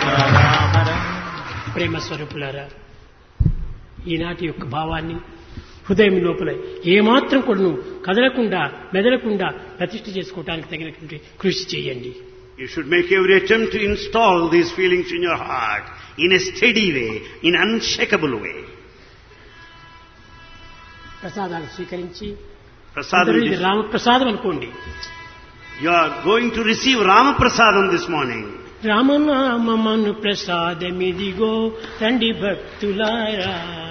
ప్రేమ స్వరూపులారా ఈనాటి యొక్క భావాన్ని హృదయం లోపల ఏమాత్రం కూడా నువ్వు కదలకుండా మెదలకుండా ప్రతిష్ఠ చేసుకోవడానికి తగినటువంటి కృషి చేయండి You should make every attempt to install these feelings in your heart in a steady way, in unshakable way. ప్రసాదాలు స్వీకరించి Prasadam, అందరూ ఇది is- రామప్రసాదం అనుకోండి you are going to receive Rama Prasadam this morning. రామనామమను ప్రసాదమిదిగో రండి భక్తులారా